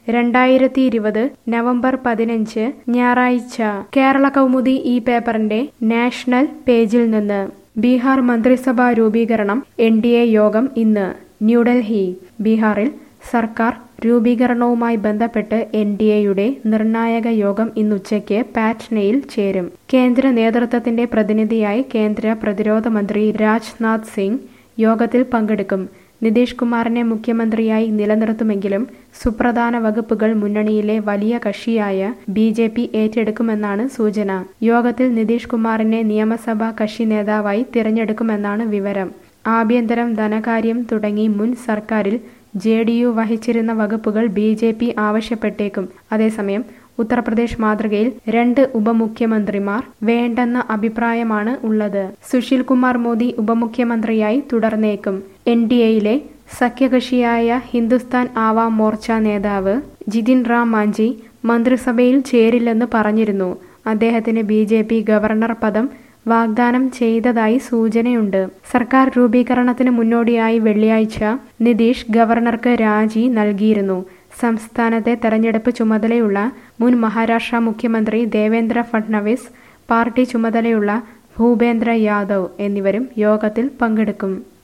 രണ്ടായിരത്തി ഇരുപത് നവംബർ പതിനഞ്ച് ഞായറാഴ്ച കേരള കൗമുദി ഈ പേപ്പറിന്റെ നാഷണൽ പേജിൽ നിന്ന് ബീഹാർ മന്ത്രിസഭാ രൂപീകരണം എൻ ഡി എ യോഗം ഇന്ന് ന്യൂഡൽഹി ബീഹാറിൽ സർക്കാർ രൂപീകരണവുമായി ബന്ധപ്പെട്ട് എൻ ഡി എയുടെ നിർണായക യോഗം ഇന്നുച്ചയ്ക്ക് പാറ്റ്നയിൽ ചേരും കേന്ദ്ര നേതൃത്വത്തിന്റെ പ്രതിനിധിയായി കേന്ദ്ര പ്രതിരോധ മന്ത്രി രാജ്നാഥ് സിംഗ് യോഗത്തിൽ പങ്കെടുക്കും നിതീഷ് കുമാറിനെ മുഖ്യമന്ത്രിയായി നിലനിർത്തുമെങ്കിലും സുപ്രധാന വകുപ്പുകൾ മുന്നണിയിലെ വലിയ കക്ഷിയായ ബി ജെ പി ഏറ്റെടുക്കുമെന്നാണ് സൂചന യോഗത്തിൽ നിതീഷ് കുമാറിനെ നിയമസഭാ കക്ഷി നേതാവായി തിരഞ്ഞെടുക്കുമെന്നാണ് വിവരം ആഭ്യന്തരം ധനകാര്യം തുടങ്ങി മുൻ സർക്കാരിൽ ജെ ഡി യു വഹിച്ചിരുന്ന വകുപ്പുകൾ ബി ജെ പി ആവശ്യപ്പെട്ടേക്കും അതേസമയം ഉത്തർപ്രദേശ് മാതൃകയിൽ രണ്ട് ഉപമുഖ്യമന്ത്രിമാർ വേണ്ടെന്ന അഭിപ്രായമാണ് ഉള്ളത് സുശീൽ കുമാർ മോദി ഉപമുഖ്യമന്ത്രിയായി തുടർന്നേക്കും എൻ ഡി എയിലെ സഖ്യകക്ഷിയായ ഹിന്ദുസ്ഥാൻ ആവാം മോർച്ച നേതാവ് ജിതിൻ റാം മാഞ്ചി മന്ത്രിസഭയിൽ ചേരില്ലെന്ന് പറഞ്ഞിരുന്നു അദ്ദേഹത്തിന് ബി ജെ പി ഗവർണർ പദം വാഗ്ദാനം ചെയ്തതായി സൂചനയുണ്ട് സർക്കാർ രൂപീകരണത്തിന് മുന്നോടിയായി വെള്ളിയാഴ്ച നിതീഷ് ഗവർണർക്ക് രാജി നൽകിയിരുന്നു സംസ്ഥാനത്തെ തെരഞ്ഞെടുപ്പ് ചുമതലയുള്ള മുൻ മഹാരാഷ്ട്ര മുഖ്യമന്ത്രി ദേവേന്ദ്ര ഫഡ്നവിസ് പാർട്ടി ചുമതലയുള്ള ഭൂപേന്ദ്ര യാദവ് എന്നിവരും യോഗത്തിൽ പങ്കെടുക്കും